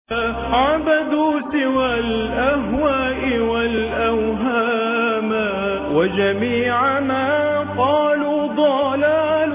عبدوا سوى الأهواء والأوهام وجميع ما قالوا ضلال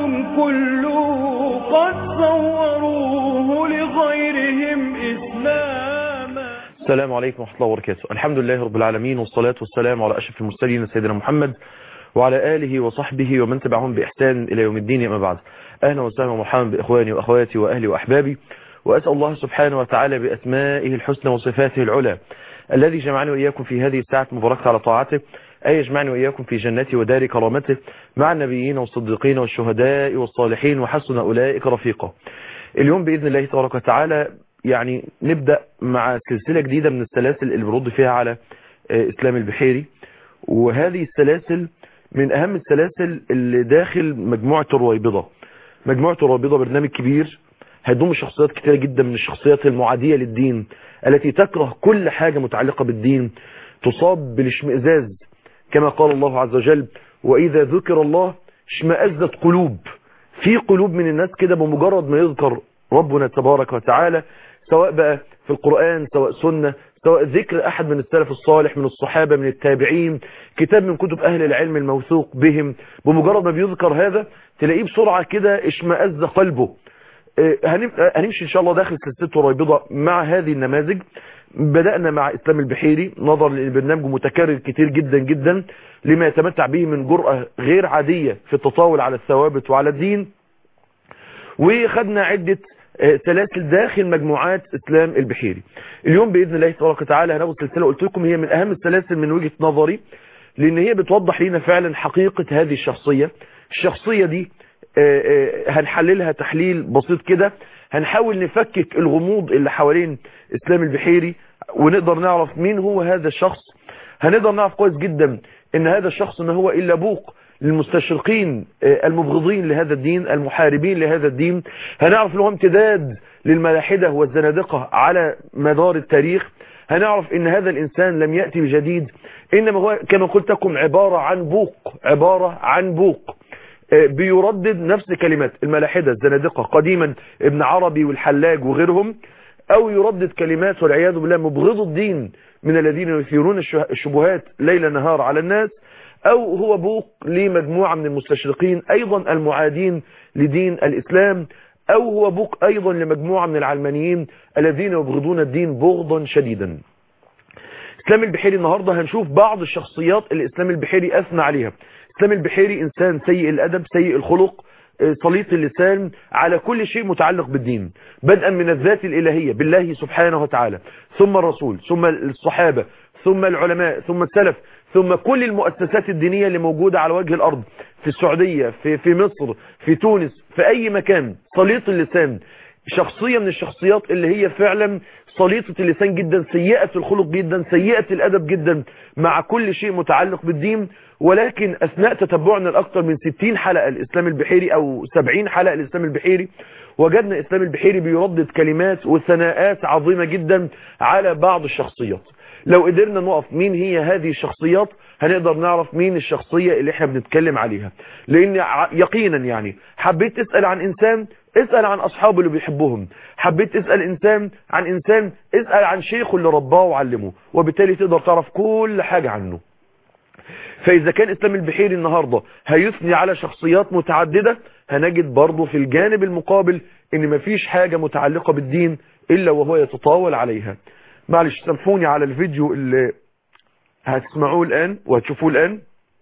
كله قد صوروه لغيرهم إسلاما السلام عليكم ورحمة الله وبركاته الحمد لله رب العالمين والصلاة والسلام على أشرف المرسلين سيدنا محمد وعلى آله وصحبه ومن تبعهم بإحسان إلى يوم الدين أما بعد أهلا وسهلا ومرحبا بإخواني وأخواتي وأهلي وأحبابي وأسأل الله سبحانه وتعالى بأسمائه الحسنى وصفاته العلى الذي جمعني وإياكم في هذه الساعة المباركة على طاعته أي يجمعني وإياكم في جنته ودار كرامته مع النبيين والصديقين والشهداء والصالحين وحسن أولئك رفيقا اليوم بإذن الله تبارك وتعالى يعني نبدأ مع سلسلة جديدة من السلاسل اللي برد فيها على إسلام البحيري وهذه السلاسل من أهم السلاسل اللي داخل مجموعة الرويبضة مجموعة الرويبضة برنامج كبير هيضم شخصيات كتيرة جدا من الشخصيات المعادية للدين التي تكره كل حاجة متعلقة بالدين تصاب بالاشمئزاز كما قال الله عز وجل وإذا ذكر الله اشمأزت قلوب في قلوب من الناس كده بمجرد ما يذكر ربنا تبارك وتعالى سواء بقى في القرآن سواء سنة سواء ذكر أحد من السلف الصالح من الصحابة من التابعين كتاب من كتب أهل العلم الموثوق بهم بمجرد ما بيذكر هذا تلاقيه بسرعة كده اشمأز قلبه هنمشي إن شاء الله داخل سلسلة ريبضة مع هذه النماذج بدأنا مع إسلام البحيري نظرا للبرنامج متكرر كتير جدا جدا لما يتمتع به من جرأة غير عادية في التطاول على الثوابت وعلى الدين وخدنا عدة سلاسل داخل مجموعات إسلام البحيري اليوم بإذن الله تبارك وتعالى هناخد سلسلة قلت لكم هي من أهم السلاسل من وجهة نظري لأن هي بتوضح لنا فعلا حقيقة هذه الشخصية الشخصية دي هنحللها تحليل بسيط كده هنحاول نفكك الغموض اللي حوالين اسلام البحيري ونقدر نعرف مين هو هذا الشخص هنقدر نعرف كويس جدا ان هذا الشخص ما هو الا بوق للمستشرقين المبغضين لهذا الدين المحاربين لهذا الدين هنعرف له امتداد للملاحدة والزنادقة على مدار التاريخ هنعرف ان هذا الانسان لم يأتي بجديد انما هو كما قلت لكم عبارة عن بوق عبارة عن بوق بيردد نفس كلمات الملاحدة الزنادقة قديما ابن عربي والحلاج وغيرهم او يردد كلمات والعياذ بالله مبغض الدين من الذين يثيرون الشبهات ليل نهار على الناس او هو بوق لمجموعة من المستشرقين ايضا المعادين لدين الاسلام او هو بوق ايضا لمجموعة من العلمانيين الذين يبغضون الدين بغضا شديدا اسلام البحيري النهاردة هنشوف بعض الشخصيات اللي اسلام البحيري اثنى عليها اسلام البحيري انسان سيء الادب سيء الخلق صليط اللسان على كل شيء متعلق بالدين بدءا من الذات الالهية بالله سبحانه وتعالى ثم الرسول ثم الصحابة ثم العلماء ثم السلف ثم كل المؤسسات الدينية اللي موجودة على وجه الارض في السعودية في, في مصر في تونس في اي مكان صليط اللسان شخصية من الشخصيات اللي هي فعلا صليطة اللسان جدا سيئة الخلق جدا سيئة الأدب جدا مع كل شيء متعلق بالدين ولكن أثناء تتبعنا الأكثر من 60 حلقة الإسلام البحيري أو 70 حلقة الإسلام البحيري وجدنا إسلام البحيري بيردد كلمات وثناءات عظيمة جدا على بعض الشخصيات لو قدرنا نقف مين هي هذه الشخصيات هنقدر نعرف مين الشخصية اللي احنا بنتكلم عليها لان يقينا يعني حبيت تسأل عن انسان اسأل عن اصحابه اللي بيحبهم حبيت تسأل انسان عن انسان اسأل عن شيخه اللي رباه وعلمه وبالتالي تقدر تعرف كل حاجة عنه فاذا كان اسلام البحيري النهاردة هيثني على شخصيات متعددة هنجد برضه في الجانب المقابل ان مفيش حاجة متعلقة بالدين الا وهو يتطاول عليها معلش سامحوني على الفيديو اللي هتسمعوه الآن وهتشوفوه الآن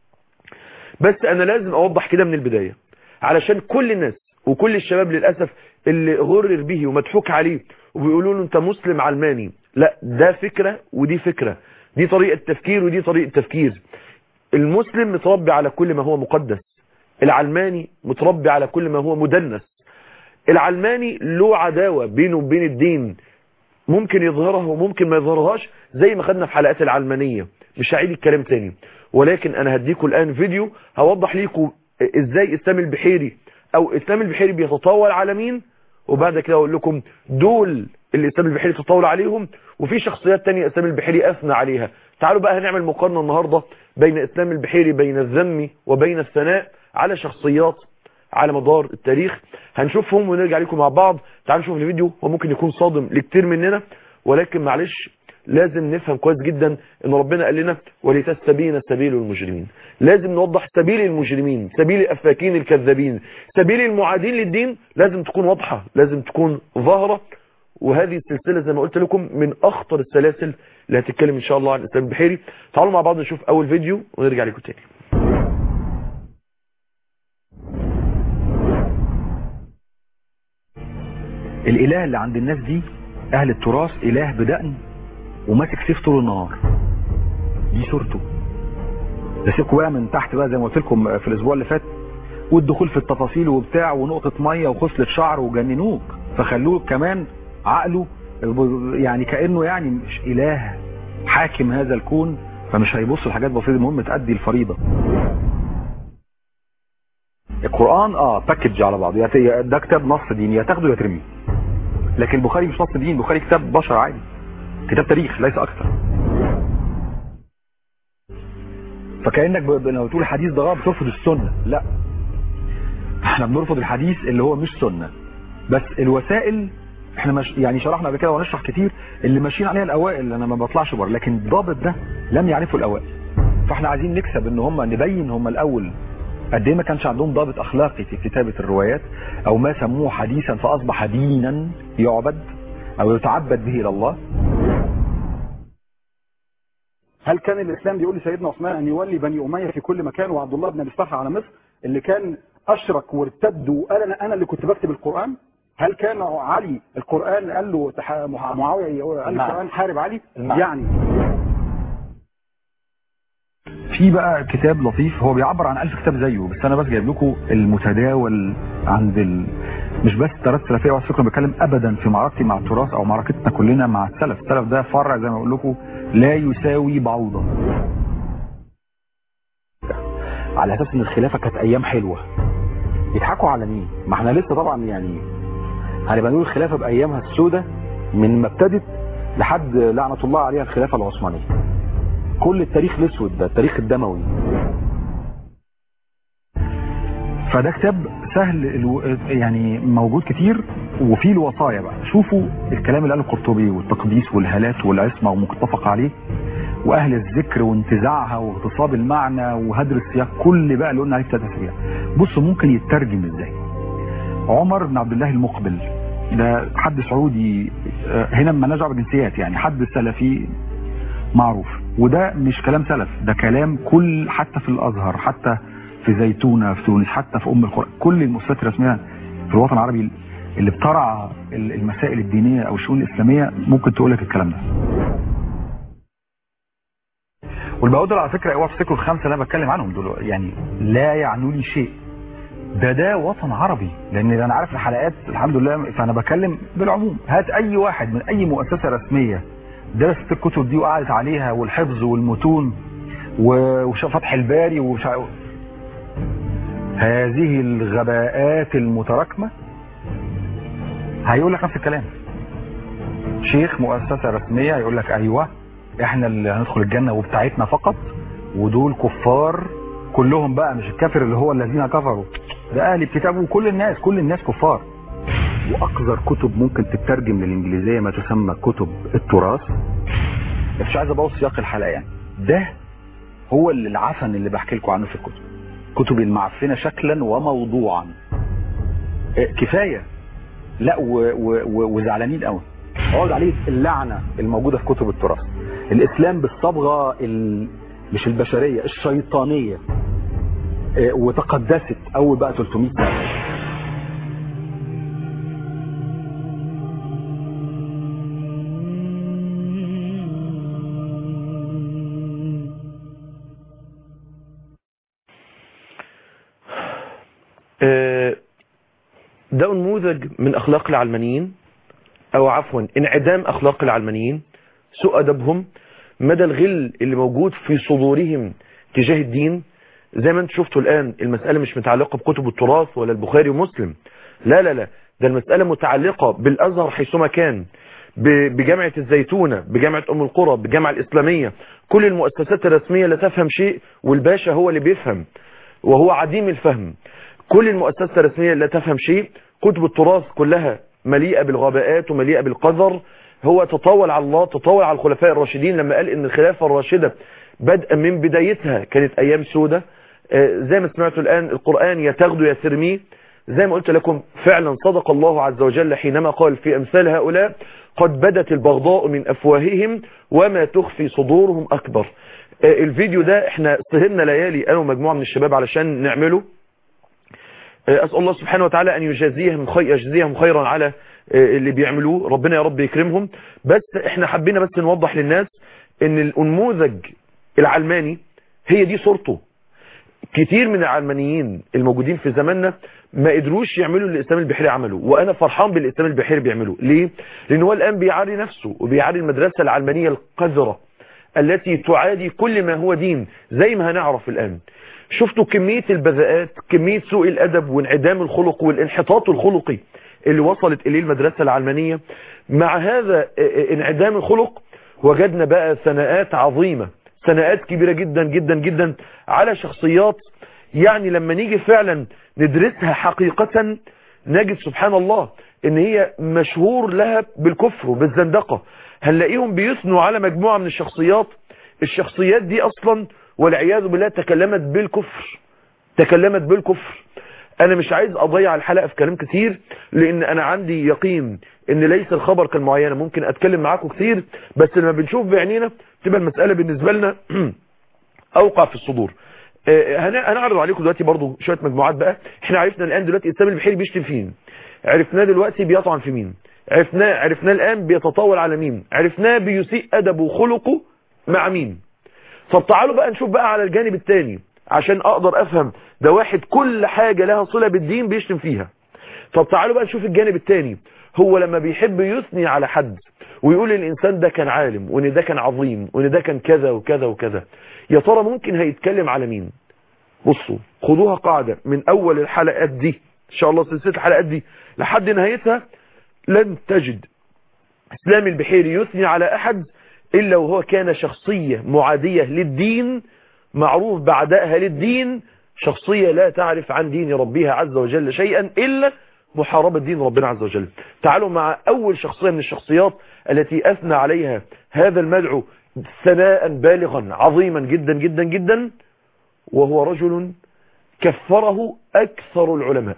بس أنا لازم أوضح كده من البداية علشان كل الناس وكل الشباب للأسف اللي غرر به ومضحوك عليه وبيقولوا له أنت مسلم علماني لا ده فكرة ودي فكرة دي طريقة تفكير ودي طريقة تفكير المسلم متربي على كل ما هو مقدس العلماني متربي على كل ما هو مدنس العلماني له عداوة بينه وبين الدين ممكن يظهرها وممكن ما يظهرهاش زي ما خدنا في حلقات العلمانية مش هعيد الكلام تاني ولكن انا هديكم الان فيديو هوضح لكم ازاي اسلام البحيري او اسلام البحيري بيتطاول على مين وبعد كده اقول لكم دول اللي اسلام البحيري تطاول عليهم وفي شخصيات تانية اسلام البحيري اثنى عليها تعالوا بقى هنعمل مقارنة النهاردة بين اسلام البحيري بين الذم وبين الثناء على شخصيات على مدار التاريخ هنشوفهم ونرجع لكم مع بعض تعالوا نشوف الفيديو وممكن يكون صادم لكتير مننا ولكن معلش لازم نفهم كويس جدا ان ربنا قال لنا ولتستبين سبيل المجرمين لازم نوضح سبيل المجرمين سبيل الافاكين الكذابين سبيل المعادين للدين لازم تكون واضحة لازم تكون ظاهرة وهذه السلسلة زي ما قلت لكم من اخطر السلاسل اللي هتتكلم ان شاء الله عن الاسلام البحيري تعالوا مع بعض نشوف اول فيديو ونرجع لكم تاني الاله اللي عند الناس دي اهل التراث اله بدقن وماسك سيف طول النهار دي صورته ده سيبكوا بقى من تحت بقى زي ما قلت لكم في الاسبوع اللي فات والدخول في التفاصيل وبتاع ونقطة مية وخصلة شعر وجننوك فخلوه كمان عقله يعني كأنه يعني مش اله حاكم هذا الكون فمش هيبص لحاجات بسيطة المهم تأدي الفريضة القرآن اه باكج على بعضه يعني ده كتاب نص ديني يا تاخده يا ترميه لكن البخاري مش نص دين البخاري كتاب بشر عادي كتاب تاريخ ليس اكثر فكانك ب... لو تقول الحديث ده غلط بترفض السنه لا احنا بنرفض الحديث اللي هو مش سنه بس الوسائل احنا مش يعني شرحنا قبل كده ونشرح كتير اللي ماشيين عليها الاوائل انا ما بطلعش بره لكن الضابط ده لم يعرفه الاوائل فاحنا عايزين نكسب ان هم نبين هم الاول قد ايه ما كانش عندهم ضابط اخلاقي في كتابه الروايات او ما سموه حديثا فاصبح دينا يعبد او يتعبد به الى الله هل كان الاسلام بيقول لسيدنا عثمان ان يولي بني اميه في كل مكان وعبد الله بن ابي طلحه على مصر اللي كان اشرك وارتد وقال انا انا اللي كنت بكتب القران هل كان علي القران قال له تح- مع- معاويه قال نعم. القران حارب علي نعم. يعني في بقى كتاب لطيف هو بيعبر عن ألف كتاب زيه بس انا بس جايب لكم المتداول عند ال... مش بس تراث سلفيه وعلى فكره بتكلم ابدا في معركتي مع التراث او معركتنا كلنا مع السلف السلف ده فرع زي ما بقول لكم لا يساوي بعوضه على اساس ان الخلافه كانت ايام حلوه يضحكوا على مين ما احنا لسه طبعا يعني هنبقى نقول الخلافه بايامها السوداء من ما ابتدت لحد لعنه الله عليها الخلافه العثمانيه كل التاريخ الاسود ده التاريخ الدموي فده كتاب سهل الو... يعني موجود كتير وفيه الوصايا بقى شوفوا الكلام اللي قاله القرطبي والتقديس والهالات والعصمه ومتفق عليه واهل الذكر وانتزاعها واغتصاب المعنى وهدر السياق كل بقى اللي قلنا عليه ثلاث اسابيع بصوا ممكن يترجم ازاي عمر بن عبد الله المقبل ده حد سعودي آه، هنا ما نرجع بالجنسيات يعني حد سلفي معروف وده مش كلام سلف ده كلام كل حتى في الازهر حتى في زيتونه في تونس حتى في ام القرى كل المؤسسات الرسميه في الوطن العربي اللي بترعى المسائل الدينيه او الشؤون الاسلاميه ممكن تقول لك الكلام ده والبوادر على فكره اوعى تفتكروا الخمسه اللي انا بتكلم عنهم دول يعني لا يعنوا لي شيء ده ده وطن عربي لان انا عارف الحلقات الحمد لله فانا بتكلم بالعموم هات اي واحد من اي مؤسسه رسميه درست الكتب دي وقعدت عليها والحفظ والمتون و- وشاف فتح الباري ومش عارف- هذه الغباءات المتراكمه هيقول لك نفس الكلام شيخ مؤسسه رسميه يقول لك ايوه احنا اللي هندخل الجنه وبتاعتنا فقط ودول كفار كلهم بقى مش الكافر اللي هو الذين كفروا ده اهل الكتاب وكل الناس كل الناس كفار واقذر كتب ممكن تترجم للانجليزيه ما تسمى كتب التراث بس مش عايز ابوظ سياق الحلقه يعني ده هو اللي العفن اللي بحكي لكم عنه في الكتب كتب المعفنه شكلا وموضوعا إيه، كفايه لا و- و- و- وزعلانين قوي اقعد عليه اللعنه الموجوده في كتب التراث الاسلام بالصبغه ال... مش البشريه الشيطانيه إيه، وتقدست اول بقى 300 سنه آه، ده نموذج من اخلاق العلمانيين او عفوا انعدام اخلاق العلمانيين سوء ادبهم مدى الغل اللي موجود في صدورهم تجاه الدين زي ما انت شفتوا الان المسألة مش متعلقة بكتب التراث ولا البخاري ومسلم لا لا لا ده المسألة متعلقة بالازهر حيثما كان ب- بجامعة الزيتونة بجامعة ام القرى بالجامعة الاسلامية كل المؤسسات الرسمية لا تفهم شيء والباشا هو اللي بيفهم وهو عديم الفهم كل المؤسسات الرسمية لا تفهم شيء كتب التراث كلها مليئة بالغباءات ومليئة بالقذر هو تطاول على الله تطاول على الخلفاء الراشدين لما قال ان الخلافة الراشدة بدءا من بدايتها كانت ايام سودة زي ما سمعتوا الان القرآن يتغدو يترميه زي ما قلت لكم فعلا صدق الله عز وجل حينما قال في امثال هؤلاء قد بدت البغضاء من افواههم وما تخفي صدورهم اكبر الفيديو ده احنا سهرنا ليالي انا ومجموعة من الشباب علشان نعمله اسال الله سبحانه وتعالى ان يجازيهم خير يجزيهم خيرا على اللي بيعملوه ربنا يا رب يكرمهم بس احنا حبينا بس نوضح للناس ان النموذج العلماني هي دي صورته كتير من العلمانيين الموجودين في زماننا ما قدروش يعملوا اللي الاسلام البحيري عمله وانا فرحان بالاسلام البحيري بيعمله ليه لان هو الان بيعاري نفسه وبيعاري المدرسة العلمانية القذرة التي تعادي كل ما هو دين زي ما هنعرف الان شفتوا كمية البذاءات كمية سوء الادب وانعدام الخلق والانحطاط الخلقي اللي وصلت اليه المدرسة العلمانية مع هذا انعدام الخلق وجدنا بقى ثناءات عظيمة ثناءات كبيرة جدا جدا جدا على شخصيات يعني لما نيجي فعلا ندرسها حقيقة نجد سبحان الله ان هي مشهور لها بالكفر وبالزندقة هنلاقيهم بيثنوا على مجموعة من الشخصيات الشخصيات دي اصلا والعياذ بالله تكلمت بالكفر تكلمت بالكفر انا مش عايز اضيع الحلقة في كلام كتير لان انا عندي يقين ان ليس الخبر كالمعينة ممكن اتكلم معاكم كتير بس لما بنشوف بعينينا تبقى المسألة بالنسبة لنا اوقع في الصدور هنعرض عليكم دلوقتي برضو شوية مجموعات بقى احنا عرفنا الان دلوقتي الاسلام البحيري بيشتم فين عرفناه دلوقتي بيطعن في مين عرفناه عرفناه الان بيتطاول على مين عرفناه بيسيء ادبه وخلقه مع مين طب تعالوا بقى نشوف بقى على الجانب الثاني عشان اقدر افهم ده واحد كل حاجة لها صلة بالدين بيشتم فيها طب تعالوا بقى نشوف الجانب الثاني هو لما بيحب يثني على حد ويقول الانسان ده كان عالم وان ده كان عظيم وان ده كان كذا وكذا وكذا يا ترى ممكن هيتكلم على مين بصوا خدوها قاعدة من اول الحلقات دي ان شاء الله سلسلة الحلقات دي لحد نهايتها لن تجد اسلام البحيري يثني على احد الا وهو كان شخصية معادية للدين معروف بعدائها للدين شخصية لا تعرف عن دين ربها عز وجل شيئا الا محاربة دين ربنا عز وجل تعالوا مع اول شخصية من الشخصيات التي اثنى عليها هذا المدعو ثناء بالغا عظيما جدا جدا جدا وهو رجل كفره اكثر العلماء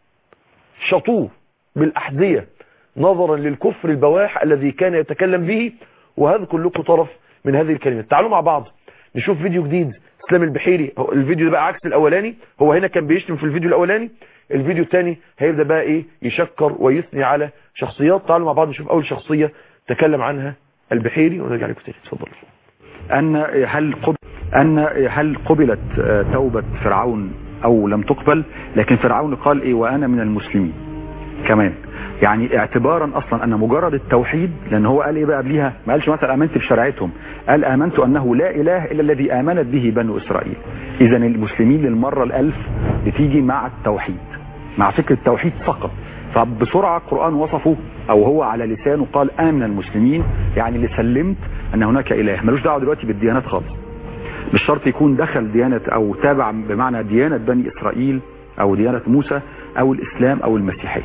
شطوه بالاحذية نظرا للكفر البواح الذي كان يتكلم به وهذكر لكم طرف من هذه الكلمات تعالوا مع بعض نشوف فيديو جديد اسلام البحيري الفيديو ده بقى عكس الاولاني هو هنا كان بيشتم في الفيديو الاولاني الفيديو الثاني هيبدا بقى ايه يشكر ويثني على شخصيات تعالوا مع بعض نشوف اول شخصية تكلم عنها البحيري ونرجع لكم تاني اتفضل ان هل قبل ان هل قبلت توبة فرعون او لم تقبل لكن فرعون قال ايه وانا من المسلمين كمان يعني اعتبارا اصلا ان مجرد التوحيد لان هو قال ايه بقى قبليها ما قالش مثلا امنت بشريعتهم قال امنت انه لا اله الا الذي امنت به بنو اسرائيل اذا المسلمين للمرة الالف بتيجي مع التوحيد مع فكرة التوحيد فقط فبسرعة القرآن وصفه او هو على لسانه قال انا من المسلمين يعني اللي سلمت ان هناك اله ملوش دعوه دلوقتي بالديانات خالص مش شرط يكون دخل ديانة او تابع بمعنى ديانة بني اسرائيل او ديانة موسى او الاسلام او المسيحية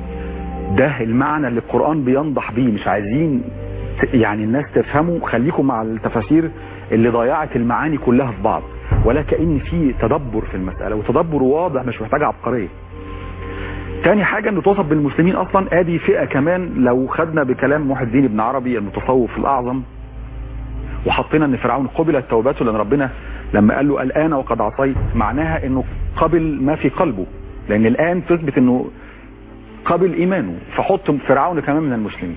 ده المعنى اللي القرآن بينضح بيه مش عايزين يعني الناس تفهموا خليكم مع التفاسير اللي ضيعت المعاني كلها في بعض ولا كأن في تدبر في المسألة وتدبر واضح مش محتاج عبقرية تاني حاجة انه توصف بالمسلمين اصلا ادي فئة كمان لو خدنا بكلام محي الدين ابن عربي المتصوف الاعظم وحطينا ان فرعون قبلت توبته لان ربنا لما قال له الان وقد عصيت معناها انه قبل ما في قلبه لان الان تثبت انه قبل ايمانه فحط فرعون كمان من المسلمين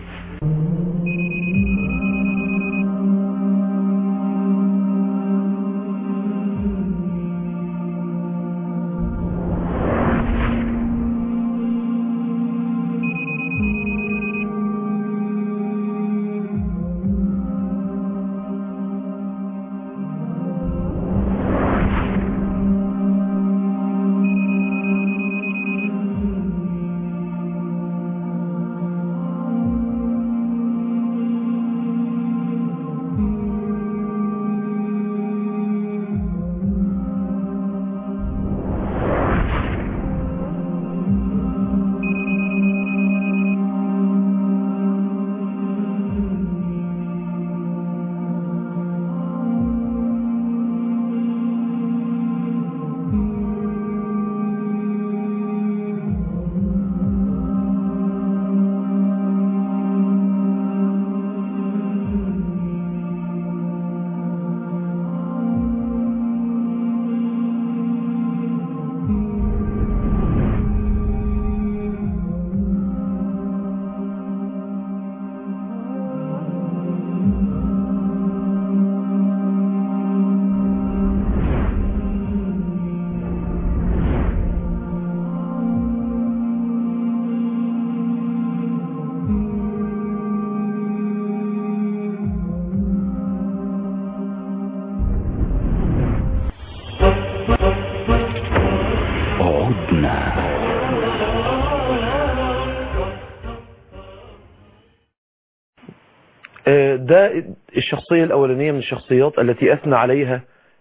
آه، ده الشخصية الأولانية من الشخصيات التي أثنى عليها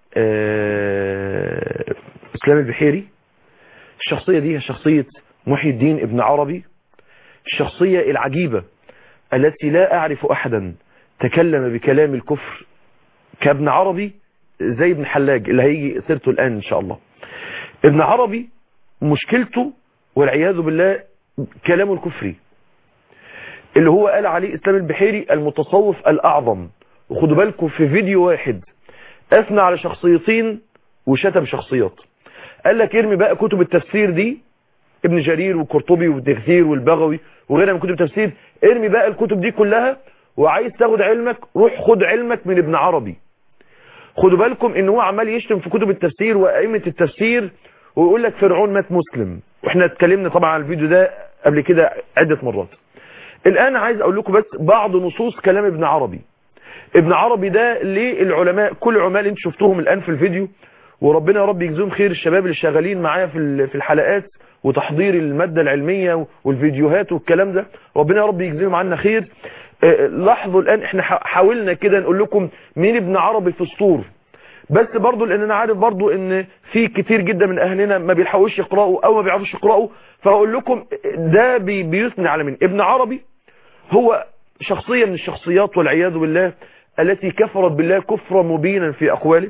آه، إسلام البحيري الشخصية دي هي شخصية محي الدين ابن عربي الشخصية العجيبة التي لا أعرف أحدا تكلم بكلام الكفر كابن عربي زي ابن حلاج اللي هيجي سيرته الآن إن شاء الله ابن عربي مشكلته والعياذ بالله كلامه الكفري اللي هو قال عليه اسلام البحيري المتصوف الاعظم وخدوا بالكم في فيديو واحد اثنى على شخصيتين وشتم شخصيات قال لك ارمي بقى كتب التفسير دي ابن جرير والقرطبي وابن كثير والبغوي وغيرها من كتب التفسير ارمي بقى الكتب دي كلها وعايز تاخد علمك روح خد علمك من ابن عربي خدوا بالكم ان هو عمال يشتم في كتب التفسير وائمه التفسير ويقول لك فرعون مات مسلم واحنا اتكلمنا طبعا على الفيديو ده قبل كده عده مرات الآن عايز أقول لكم بس بعض نصوص كلام ابن عربي ابن عربي ده ليه العلماء كل العلماء اللي انت شفتوهم الآن في الفيديو وربنا يا رب يجزيهم خير الشباب اللي شغالين معايا في ال- في الحلقات وتحضير المادة العلمية والفيديوهات والكلام ده ربنا يا رب يجزيهم عنا خير آه، لاحظوا الآن احنا ح- حاولنا كده نقول لكم مين ابن عربي في السطور بس برضو لان انا عارف برضو ان في كتير جدا من اهلنا ما بيلحقوش يقرأوا او ما بيعرفوش يقرأوا فهقول لكم ده بي- بيثني على مين ابن عربي هو شخصية من الشخصيات والعياذ بالله التي كفرت بالله كفرا مبينا في أقواله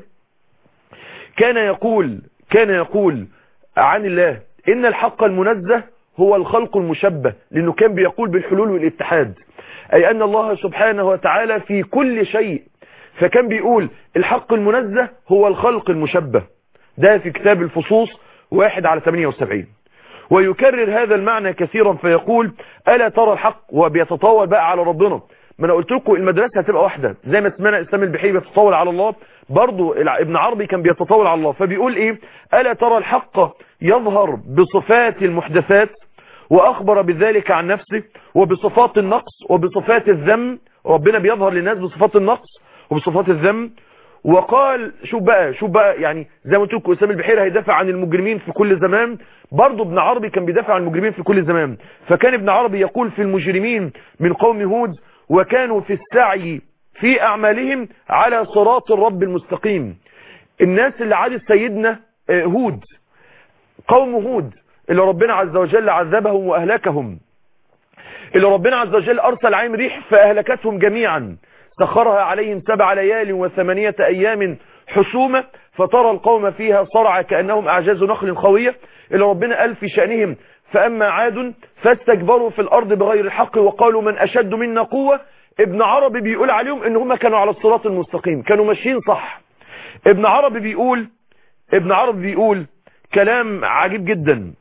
كان يقول كان يقول عن الله إن الحق المنزه هو الخلق المشبه لأنه كان بيقول بالحلول والاتحاد أي أن الله سبحانه وتعالى في كل شيء فكان بيقول الحق المنزه هو الخلق المشبه ده في كتاب الفصوص واحد على 78 ويكرر هذا المعنى كثيرا فيقول ألا ترى الحق وبيتطاول بقى على ربنا ما انا قلت لكم المدرسة هتبقى واحدة زي ما سمعنا اسلام البحيري بيتطاول على الله برضو الع- ابن عربي كان بيتطاول على الله فبيقول ايه ألا ترى الحق يظهر بصفات المحدثات وأخبر بذلك عن نفسه وبصفات النقص وبصفات الذم ربنا بيظهر للناس بصفات النقص وبصفات الذم وقال شوف بقى شوف بقى يعني زي ما قلت لكم اسامه البحيري هيدافع عن المجرمين في كل زمان برضه ابن عربي كان بيدافع عن المجرمين في كل زمان فكان ابن عربي يقول في المجرمين من قوم هود وكانوا في السعي في اعمالهم على صراط الرب المستقيم الناس اللي عادت سيدنا آه، هود قوم هود اللي ربنا عز وجل عذبهم واهلكهم اللي ربنا عز وجل أرسل عين ريح فأهلكتهم جميعا سخرها عليهم سبع ليال وثمانية أيام حسومة فترى القوم فيها صرع كأنهم أعجاز نخل خوية اللي ربنا قال في شأنهم فأما عاد فاستكبروا في الأرض بغير الحق وقالوا من أشد منا قوة ابن عربي بيقول عليهم إن هم كانوا على الصراط المستقيم كانوا ماشيين صح ابن عربي بيقول ابن عربي بيقول كلام عجيب جدا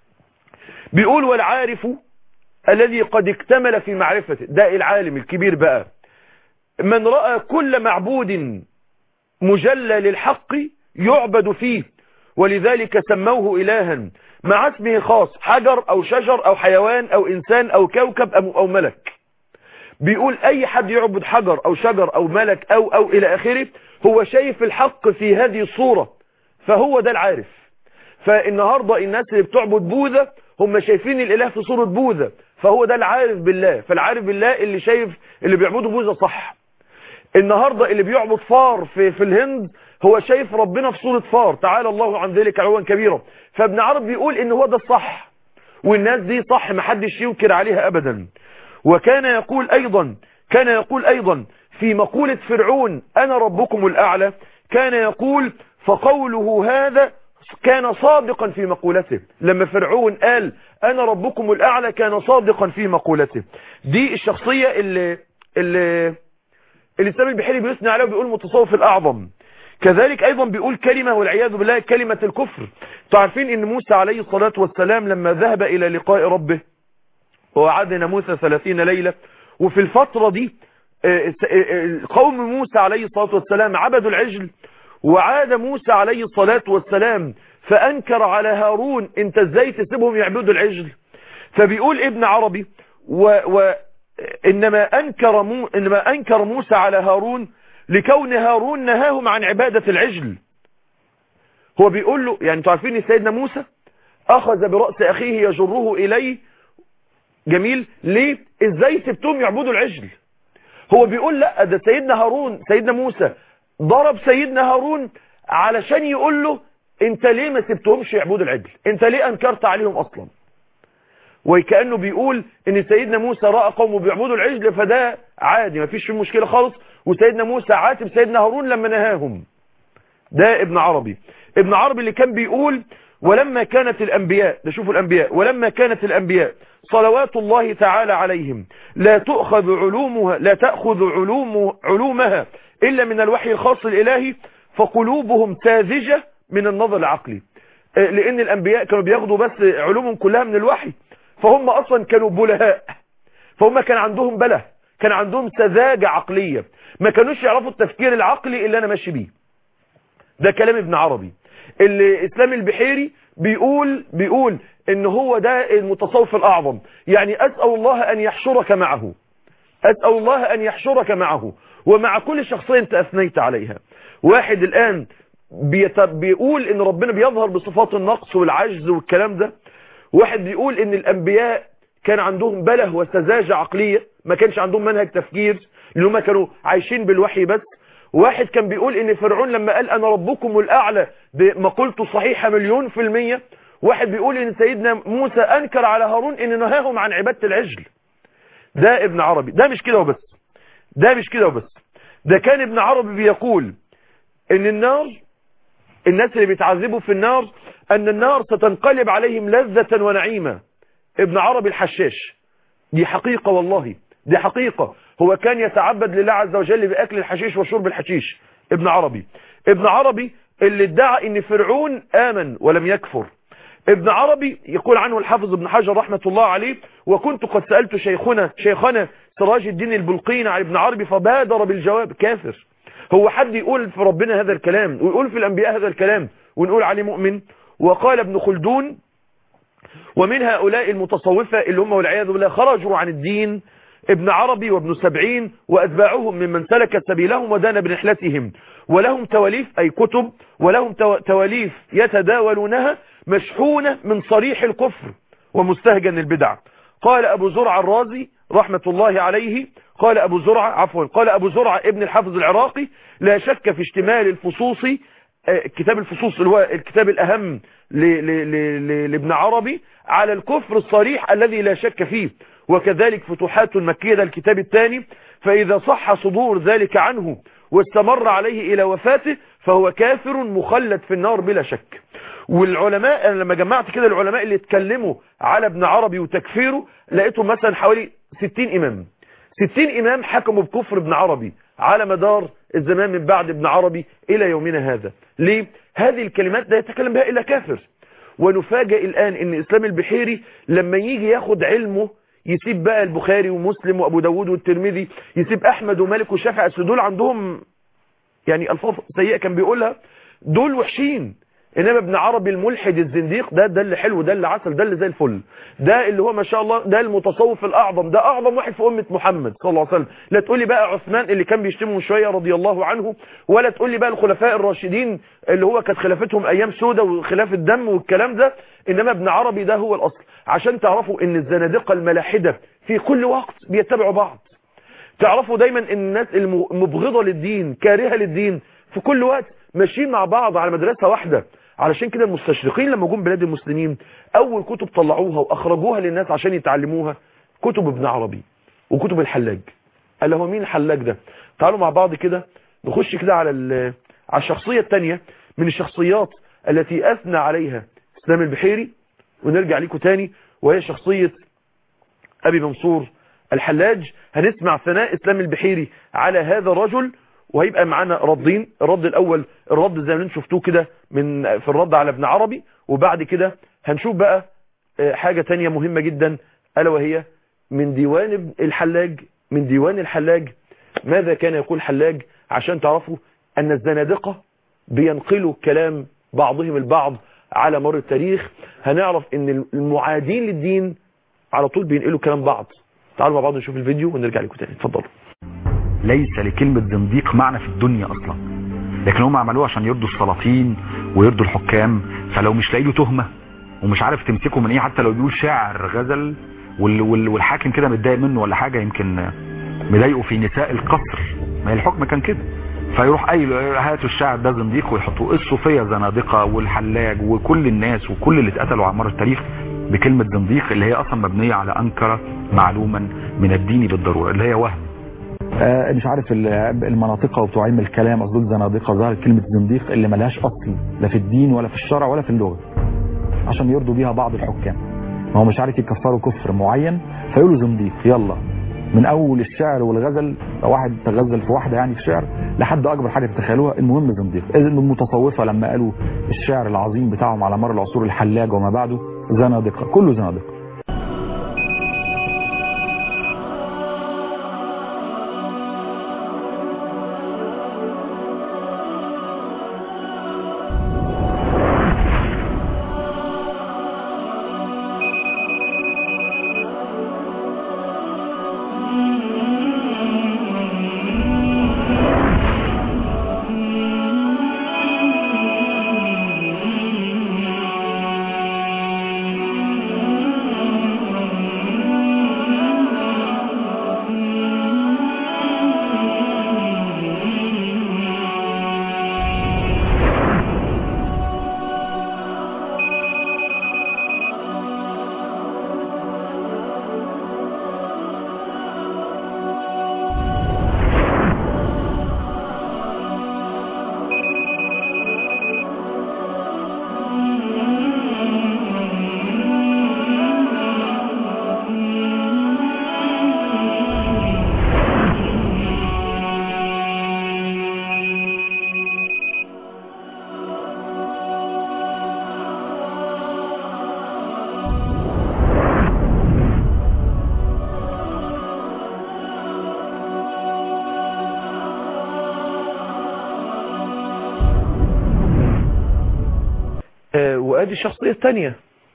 بيقول والعارف الذي قد اكتمل في معرفته ده العالم الكبير بقى من رأى كل معبود مجلى للحق يعبد فيه ولذلك سموه إلها مع اسمه خاص حجر أو شجر أو حيوان أو إنسان أو كوكب أو, أو ملك بيقول أي حد يعبد حجر أو شجر أو ملك أو أو إلى آخره هو شايف الحق في هذه الصورة فهو ده العارف فالنهاردة الناس اللي بتعبد بوذا هم شايفين الإله في صورة بوذا فهو ده العارف بالله فالعارف بالله اللي شايف اللي بيعبدوا بوذا صح النهاردة اللي بيعبد فار في, في الهند هو شايف ربنا في صورة فار تعالى الله عن ذلك علوا كبيرا فابن عرب بيقول ان هو ده الصح والناس دي صح محدش ينكر عليها ابدا وكان يقول ايضا كان يقول ايضا في مقولة فرعون انا ربكم الاعلى كان يقول فقوله هذا كان صادقا في مقولته لما فرعون قال انا ربكم الاعلى كان صادقا في مقولته دي الشخصية اللي اللي الإسلام البحيري بيثني عليه وبيقول متصوف الأعظم كذلك أيضا بيقول كلمة والعياذ بالله كلمة الكفر تعرفين أن موسى عليه الصلاة والسلام لما ذهب إلى لقاء ربه وعدنا موسى ثلاثين ليلة وفي الفترة دي آه، آه، قوم موسى عليه الصلاة والسلام عبدوا العجل وعاد موسى عليه الصلاة والسلام فأنكر على هارون انت ازاي تسيبهم يعبدوا العجل فبيقول ابن عربي و, و إنما أنكر, مو إنما أنكر موسى على هارون لكون هارون نهاهم عن عبادة العجل هو بيقول له يعني تعرفين إن سيدنا موسى أخذ برأس أخيه يجره إليه جميل ليه إزاي سبتهم يعبدوا العجل هو بيقول لا ده سيدنا هارون سيدنا موسى ضرب سيدنا هارون علشان يقول له انت ليه ما سبتهمش يعبدوا العجل انت ليه انكرت عليهم اصلا وكأنه بيقول ان سيدنا موسى رأى قومه بيعبدوا العجل فده عادي ما فيش فيه مشكلة خالص وسيدنا موسى عاتب سيدنا هارون لما نهاهم ده ابن عربي ابن عربي اللي كان بيقول ولما كانت الأنبياء ده شوفوا الأنبياء ولما كانت الأنبياء صلوات الله تعالى عليهم لا تأخذ علومها لا تأخذ علوم علومها إلا من الوحي الخاص الإلهي فقلوبهم ساذجة من النظر العقلي لأن الأنبياء كانوا بياخدوا بس علومهم كلها من الوحي فهم أصلا كانوا بلهاء فهم كان عندهم بله كان عندهم سذاجة عقلية ما كانوش يعرفوا التفكير العقلي اللي أنا ماشي بيه ده كلام ابن عربي اللي اسلام البحيري بيقول بيقول ان هو ده المتصوف الاعظم يعني اسأل الله ان يحشرك معه اسأل الله ان يحشرك معه ومع كل شخصية انت اثنيت عليها واحد الان بيت... بيقول ان ربنا بيظهر بصفات النقص والعجز والكلام ده واحد بيقول ان الانبياء كان عندهم بله وسذاجة عقلية ما كانش عندهم منهج تفكير اللي هم كانوا عايشين بالوحي بس واحد كان بيقول ان فرعون لما قال انا ربكم الاعلى بمقولته صحيحة مليون في المية واحد بيقول ان سيدنا موسى انكر على هارون ان نهاهم عن عبادة العجل ده ابن عربي ده مش كده وبس ده مش كده وبس ده كان ابن عربي بيقول ان النار الناس اللي بيتعذبوا في النار ان النار ستنقلب عليهم لذة ونعيمة ابن عربي الحشاش دي حقيقة والله دي حقيقة هو كان يتعبد لله عز وجل بأكل الحشيش وشرب الحشيش ابن عربي ابن عربي اللي ادعى ان فرعون آمن ولم يكفر ابن عربي يقول عنه الحافظ ابن حجر رحمة الله عليه وكنت قد سألت شيخنا شيخنا سراج الدين البلقين عن ابن عربي فبادر بالجواب كافر هو حد يقول في ربنا هذا الكلام ويقول في الأنبياء هذا الكلام ونقول عليه مؤمن وقال ابن خلدون ومن هؤلاء المتصوفة اللي هم والعياذ بالله خرجوا عن الدين ابن عربي وابن سبعين وأتباعهم ممن سلك سبيلهم ودان بنحلتهم ولهم تواليف أي كتب ولهم تواليف يتداولونها مشحونة من صريح الكفر ومستهجن البدع قال أبو زرع الرازي رحمة الله عليه قال أبو زرع عفوا قال أبو زرع ابن الحافظ العراقي لا شك في اشتمال الفصوص كتاب الفصوص اللي هو الكتاب الأهم لابن عربي على الكفر الصريح الذي لا شك فيه وكذلك فتوحات مكية الكتاب الثاني فإذا صح صدور ذلك عنه واستمر عليه إلى وفاته فهو كافر مخلد في النار بلا شك والعلماء أنا لما جمعت كده العلماء اللي اتكلموا على ابن عربي وتكفيره لقيتهم مثلا حوالي 60 إمام 60 إمام حكموا بكفر ابن عربي على مدار الزمان من بعد ابن عربي إلى يومنا هذا ليه؟ هذه الكلمات لا يتكلم بها إلا كافر ونفاجئ الآن ان إسلام البحيري لما يجي ياخد علمه يسيب بقى البخاري ومسلم وابو داود والترمذي يسيب احمد ومالك والشافعي اصل دول عندهم يعني الفاظ سيئه كان بيقولها دول وحشين انما ابن عربي الملحد الزنديق ده ده اللي حلو ده اللي عسل ده اللي زي الفل ده اللي هو ما شاء الله ده المتصوف الاعظم ده اعظم واحد في امه محمد صلى الله عليه وسلم لا تقول لي بقى عثمان اللي كان بيشتمه من شويه رضي الله عنه ولا تقول لي بقى الخلفاء الراشدين اللي هو كانت خلافتهم ايام سودة وخلاف الدم والكلام ده انما ابن عربي ده هو الاصل عشان تعرفوا ان الزنادقه الملاحده في كل وقت بيتبعوا بعض تعرفوا دايما ان الناس المبغضه للدين كارهه للدين في كل وقت ماشيين مع بعض على مدرسه واحده علشان كده المستشرقين لما جم بلاد المسلمين اول كتب طلعوها واخرجوها للناس عشان يتعلموها كتب ابن عربي وكتب الحلاج قال هو مين الحلاج ده تعالوا مع بعض كده نخش كده على على الشخصيه الثانيه من الشخصيات التي اثنى عليها اسلام البحيري ونرجع لكم تاني وهي شخصيه ابي منصور الحلاج هنسمع ثناء اسلام البحيري على هذا الرجل وهيبقى معانا ردين الرد الاول الرد زي ما انتم شفتوه كده من في الرد على ابن عربي وبعد كده هنشوف بقى حاجة تانية مهمة جدا الا وهي من ديوان ابن الحلاج من ديوان الحلاج ماذا كان يقول الحلاج عشان تعرفوا ان الزنادقة بينقلوا كلام بعضهم البعض على مر التاريخ هنعرف ان المعادين للدين على طول بينقلوا كلام بعض تعالوا مع بعض نشوف الفيديو ونرجع لكم تاني اتفضلوا ليس لكلمة زنديق معنى في الدنيا اصلا لكن هم عملوه عشان يرضوا السلاطين ويرضوا الحكام فلو مش لاقي له تهمة ومش عارف تمسكه من ايه حتى لو بيقول شاعر غزل وال وال والحاكم كده متضايق منه ولا حاجة يمكن مضايقه في نساء القصر ما هي الحكم كان كده فيروح قايل هاتوا الشاعر ده زنديق ويحطوه الصوفيه زنادقه والحلاج وكل الناس وكل اللي اتقتلوا على مر التاريخ بكلمه زنديق اللي هي اصلا مبنيه على انكر معلوما من الدين بالضروره اللي هي وهم آه مش عارف ال- المناطقة وبتوع علم الكلام قصدك زنادقة ظهرت كلمة زنديق اللي ملهاش أصل لا في الدين ولا في الشرع ولا في اللغة عشان يرضوا بيها بعض الحكام ما هو مش عارف يكفروا كفر معين فيقولوا زنديق يلا من اول الشعر والغزل لو واحد تغزل في واحده يعني في شعر لحد اكبر حاجه تتخيلوها المهم زنديق اذا المتصوفه لما قالوا الشعر العظيم بتاعهم على مر العصور الحلاجه وما بعده زنادقه كله زنادقه آه، وادي الشخصية الثانية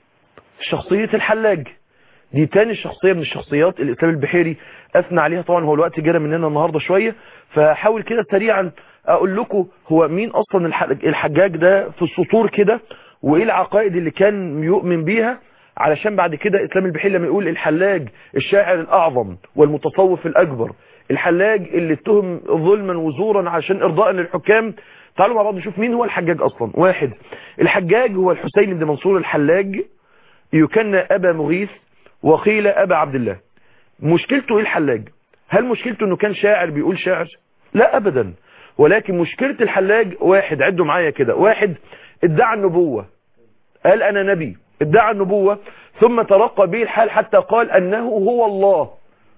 شخصية الحلاج دي تاني شخصية من الشخصيات الإسلام البحيري أثنى عليها طبعا هو الوقت جرى مننا النهاردة شوية فحاول كده سريعا أقول لكم هو مين أصلا الح- الحجاج ده في السطور كده وإيه العقائد اللي كان يؤمن بيها علشان بعد كده إسلام البحيري لما يقول الحلاج الشاعر الأعظم والمتصوف الأكبر الحلاج اللي اتهم ظلما وزورا عشان إرضاء للحكام تعالوا مع بعض نشوف مين هو الحجاج أصلا واحد الحجاج هو الحسين بن منصور الحلاج يكنى أبا مغيث وقيل أبا عبد الله مشكلته إيه الحلاج هل مشكلته أنه كان شاعر بيقول شعر لا أبدا ولكن مشكلة الحلاج واحد عدوا معايا كده واحد ادعى النبوة قال أنا نبي ادعى النبوة ثم ترقى به الحال حتى قال أنه هو الله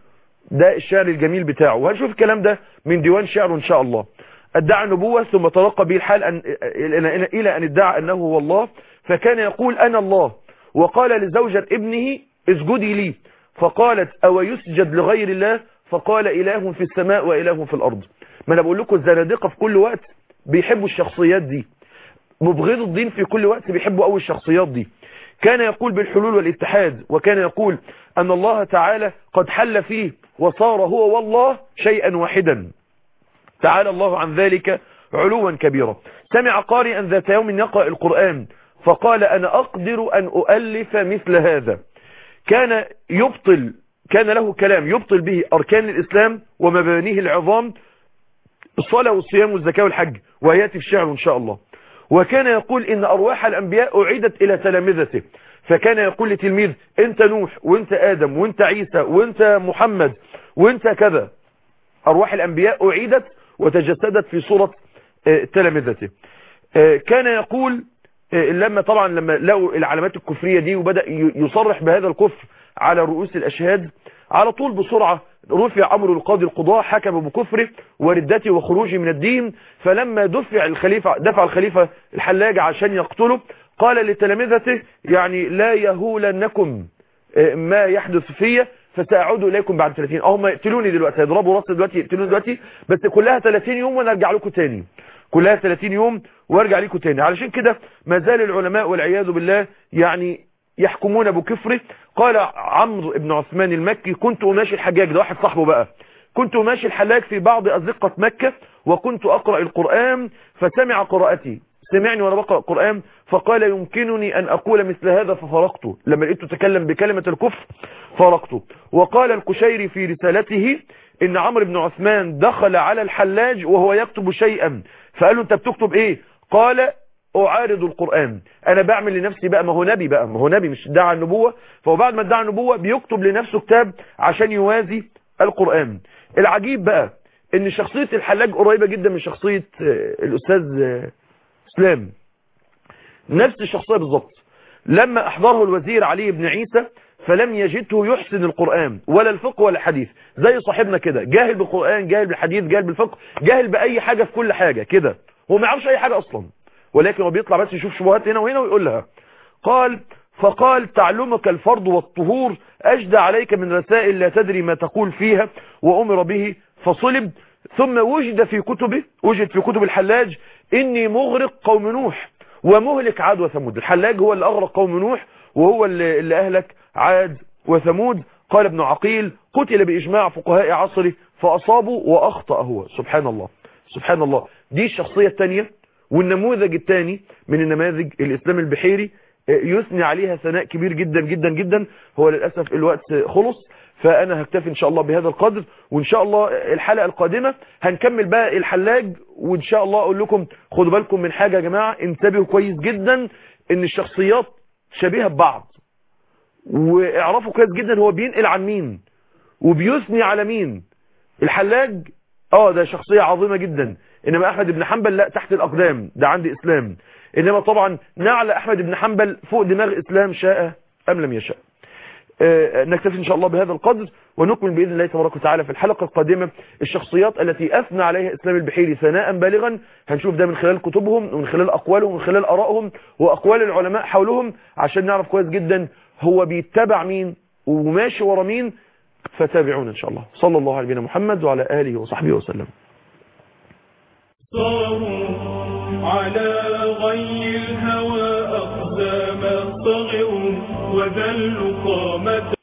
ده الشعر الجميل بتاعه وهنشوف الكلام ده من ديوان شعره إن شاء الله ادعى النبوة ثم ترقى به الحال أن إلى- إلى أن ادعى أنه هو الله فكان يقول أنا الله وقال لزوجة ابنه اسجدي لي فقالت أو يسجد لغير الله فقال إله في السماء وإله في الأرض ما أنا بقول لكم الزنادقة في كل وقت بيحبوا الشخصيات دي مبغض الدين في كل وقت بيحبوا قوي الشخصيات دي كان يقول بالحلول والاتحاد وكان يقول أن الله تعالى قد حل فيه وصار هو والله شيئا واحدا تعالى الله عن ذلك علوا كبيرا سمع قارئا ذات يوم يقرأ القرآن فقال أنا أقدر أن أؤلف مثل هذا كان يبطل كان له كلام يبطل به أركان الإسلام ومبانيه العظام الصلاة والصيام والزكاة والحج ويأتي في الشعر إن شاء الله وكان يقول إن أرواح الأنبياء أعيدت إلى تلامذته فكان يقول لتلميذ أنت نوح وأنت آدم وأنت عيسى وأنت محمد وأنت كذا أرواح الأنبياء أعيدت وتجسدت في صورة آه، تلامذته آه، كان يقول آه، لما طبعا لما لقوا العلامات الكفرية دي وبدأ ي- يصرح بهذا الكفر على رؤوس الأشهاد على طول بسرعة رفع أمر القاضي القضاء حكم بكفره وردته وخروجه من الدين فلما دفع الخليفة دفع الخليفة الحلاج عشان يقتله قال لتلامذته يعني لا يهولنكم آه، ما يحدث فيا فسأعود إليكم بعد 30 أهم يقتلوني دلوقتي هيضربوا راسي دلوقتي يقتلوني دلوقتي بس كلها 30 يوم وأنا أرجع لكم تاني كلها 30 يوم وارجع لكم تاني علشان كده ما زال العلماء والعياذ بالله يعني يحكمون بكفره قال عمرو بن عثمان المكي كنت أماشي الحجاج ده واحد صاحبه بقى كنت أماشي الحلاج في بعض أزقة مكة وكنت أقرأ القرآن فسمع قراءتي سمعني وانا بقرأ قرآن فقال يمكنني ان اقول مثل هذا ففرقته لما لقيته تكلم بكلمة الكفر فرقته وقال الكشيري في رسالته ان عمرو بن عثمان دخل على الحلاج وهو يكتب شيئا فقال له انت بتكتب ايه قال اعارض القرآن انا بعمل لنفسي بقى ما هو نبي بقى ما هو نبي مش ادعى النبوة فهو بعد ما ادعى النبوة بيكتب لنفسه كتاب عشان يوازي القرآن العجيب بقى ان شخصية الحلاج قريبة جدا من شخصية الاستاذ اسلام نفس الشخصية بالظبط لما احضره الوزير علي بن عيسى فلم يجده يحسن القرآن ولا الفقه ولا الحديث زي صاحبنا كده جاهل بالقرآن جاهل بالحديث جاهل بالفقه جاهل بأي حاجة في كل حاجة كده هو ما يعرفش أي حاجة أصلا ولكن هو بيطلع بس يشوف شبهات هنا وهنا ويقول لها قال فقال تعلمك الفرض والطهور أجدى عليك من رسائل لا تدري ما تقول فيها وأمر به فصلب ثم وجد في كتبه وجد في كتب الحلاج إني مغرق قوم نوح ومهلك عاد وثمود الحلاج هو اللي أغرق قوم نوح وهو اللي, اللي أهلك عاد وثمود قال ابن عقيل قتل بإجماع فقهاء عصره فأصابوا وأخطأ هو سبحان الله سبحان الله دي الشخصية الثانية والنموذج الثاني من النماذج الإسلام البحيري يثني عليها ثناء كبير جدا جدا جدا هو للأسف الوقت خلص فأنا هكتفي إن شاء الله بهذا القدر وإن شاء الله الحلقة القادمة هنكمل بقى الحلاج وإن شاء الله أقول لكم خدوا بالكم من حاجة يا جماعة انتبهوا كويس جدا إن الشخصيات شبيهة ببعض واعرفوا كويس جدا هو بينقل عن مين وبيثني على مين الحلاج اه ده شخصية عظيمة جدا انما احمد بن حنبل لا تحت الاقدام ده عندي اسلام انما طبعا نعلى احمد بن حنبل فوق دماغ اسلام شاء ام لم يشاء آه نكتفي ان شاء الله بهذا القدر ونكمل باذن الله تبارك وتعالى في الحلقه القادمه الشخصيات التي اثنى عليها اسلام البحيري ثناء بالغا هنشوف ده من خلال كتبهم ومن خلال اقوالهم ومن خلال ارائهم واقوال العلماء حولهم عشان نعرف كويس جدا هو بيتبع مين وماشي ورا مين فتابعونا ان شاء الله صلى الله على نبينا محمد وعلى اله وصحبه وسلم صاروا على غي الهوى أقدام صغروا وذلوا قامة